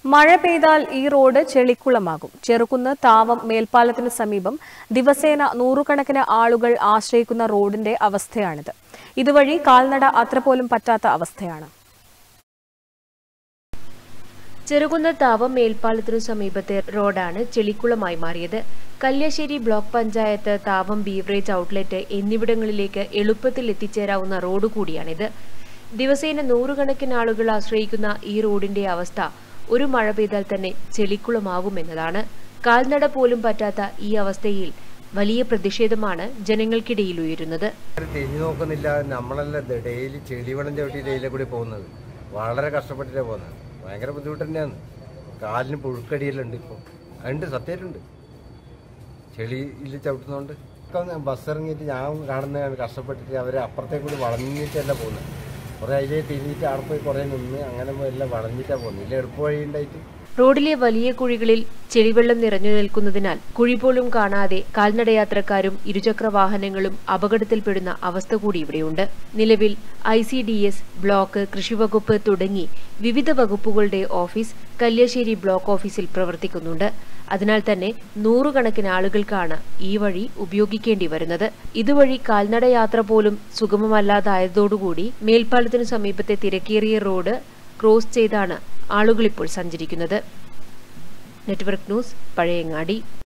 മഴ പെയ്താൽ ഈ റോഡ് ചെളിക്കുളമാകും ചെറുകുന്ന് താവം മേൽപ്പാലത്തിന് സമീപം ദിവസേന നൂറുകണക്കിന് ആളുകൾ ആശ്രയിക്കുന്ന റോഡിന്റെ അവസ്ഥയാണിത് ഇതുവഴി കാൽനട അത്ര പോലും പറ്റാത്ത അവസ്ഥയാണ് ചെറുകുന്ന താവം മേൽപ്പാലത്തിനു സമീപത്തെ റോഡാണ് ചെളിക്കുളമായി മാറിയത് Kalliasseri block panchayat Thavam beverage outlet എന്നിവിടങ്ങളിലേക്ക് എളുപ്പത്തിൽ എത്തിച്ചേരാവുന്ന റോഡ് കൂടിയാണിത് ദിവസേന നൂറുകണക്കിന് ആളുകൾ ആശ്രയിക്കുന്ന ഈ റോഡിന്റെ അവസ്ഥ ഒരു മഴ പെയ്താൽ തന്നെ ചെളിക്കുളമാകുമെന്നതാണ് കാൽനട പോലും പറ്റാത്ത ഈ അവസ്ഥയിൽ വലിയ പ്രതിഷേധമാണ് ജനങ്ങൾക്കിടയിൽ ഉയരുന്നത് ആരും തിരിഞ്ഞു നോക്കുന്നില്ല നമ്മളല്ല ഇത് ഡെയിലി ചെളിവെള്ളം ചവിട്ടി ഡെയിലി കൂടി പോകുന്നത് വളരെ കഷ്ടപ്പെട്ടിട്ടാണ് പോകുന്നത് ഭയങ്കര ബുദ്ധിമുട്ട് തന്നെയാണ് കാലിന് പുഴുക്കടിയെല്ലാം ഇപ്പോൾ ഉണ്ട് സത്യമായിട്ടുണ്ട് ചെളിയിൽ ചവിട്ടുന്നതുകൊണ്ട് ഒക്കെ ബസ് ഇറങ്ങിയിട്ട് ഞാൻ കാണുന്നതാണ് കഷ്ടപ്പെട്ടിട്ട് അവർ അപ്പുറത്തേക്ക് കൂടി വളഞ്ഞിട്ടല്ല പോകുന്നത് കുറേ അതിലേ തിരിഞ്ഞിട്ട് അവിടെ പോയി കുറേ നിന്ന് അങ്ങനെ പോയി എല്ലാം വളഞ്ഞിട്ടാണ് പോകുന്നത് ഇല്ല എളുപ്പ വഴി ഉണ്ടായിട്ട് റോഡിലെ വലിയ കുഴികളിൽ ചെളിവെള്ളം നിറഞ്ഞു നിൽക്കുന്നതിനാൽ കുഴി പോലും കാണാതെ കാൽനടയാത്രക്കാരും ഇരുചക്ര വാഹനങ്ങളും അപകടത്തിൽപ്പെടുന്ന അവസ്ഥ കൂടി ഇവിടെയുണ്ട് നിലവിൽ I C D S block കൃഷിവകുപ്പ് തുടങ്ങി വിവിധ വകുപ്പുകളുടെ ഓഫീസ് കല്യാശ്ശേരി ബ്ലോക്ക് ഓഫീസിൽ പ്രവർത്തിക്കുന്നുണ്ട് അതിനാൽ തന്നെ നൂറുകണക്കിന് ആളുകൾക്കാണ് ഈ വഴി ഉപയോഗിക്കേണ്ടി വരുന്നത് ഇതുവഴി കാൽനടയാത്ര പോലും സുഗമമല്ലാതായതോടുകൂടി മേൽപ്പാലത്തിനു സമീപത്തെ തിരക്കേറിയ റോഡ് ക്രോസ് ചെയ്താണ് ആളുകൾ ഇപ്പോൾ സഞ്ചരിക്കുന്നത് നെറ്റ്വർക്ക് ന്യൂസ് പഴയങ്ങാടി